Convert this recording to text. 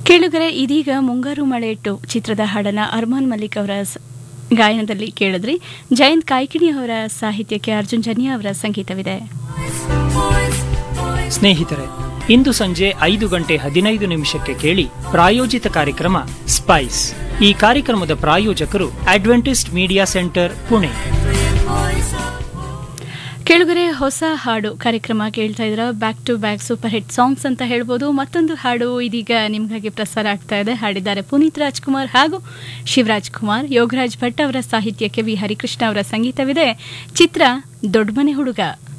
ಕೇಳುಗರೆ ಇದೀಗ ಮುಂಗಾರು ಮಳೆ ಇಟ್ಟು ಚಿತ್ರದ ಹಾಡನ್ನ ಅರ್ಮಾನ್ ಮಲ್ಲಿಕ್ ಅವರ ಸ- ಗಾಯನದಲ್ಲಿ ಕೇಳಿದ್ರಿ ಜಯಂತ್ ಕಾಯ್ಕಿಣಿ ಅವರ ಸಾಹಿತ್ಯಕ್ಕೆ ಅರ್ಜುನ್ ಜನ್ಯ ಅವರ ಸಂಗೀತವಿದೆ ಸ್ನೇಹಿತರೆ ಇಂದು ಸಂಜೆ ಐದು ಗಂಟೆ ಹದಿನೈದು ನಿಮಿಷಕ್ಕೆ ಕೇಳಿ ಪ್ರಾಯೋಜಿತ ಕಾರ್ಯಕ್ರಮ ಸ್ಪೈಸ್ ಈ ಕಾರ್ಯಕ್ರಮದ ಪ್ರಾಯೋಜಕರು ಅಡ್ವೆಂಟಿಸ್ಟ್ ಮೀಡಿಯಾ ಸೆಂಟರ್ ಪುಣೆ ಕೇಳುಗರೆ ಹೊಸ ಹಾಡು ಕಾರ್ಯಕ್ರಮ ಕೇಳ್ತಾ ಇದ್ರ back to back super hit songs ಅಂತ ಹೇಳ್ಬೋದು ಮತ್ತೊಂದು ಹಾಡು ಇದೀಗ ನಿಮ್ಗಾಗಿ ಪ್ರಸಾರ ಆಗ್ತಾ ಇದೆ ಹಾಡಿದ್ದಾರೆ ಪುನೀತ್ ರಾಜ್ಕುಮಾರ್ ಹಾಗೂ ಶಿವರಾಜ್ ಕುಮಾರ್ ಯೋಗರಾಜ್ ಭಟ್ ಅವರ ಸಾಹಿತ್ಯಕ್ಕೆ ವಿ ಹರಿಕೃಷ್ಣ ಅವರ ಸಂಗೀತವಿದೆ ಚಿತ್ರ ದೊಡ್ಡಮನೆ ಹುಡುಗ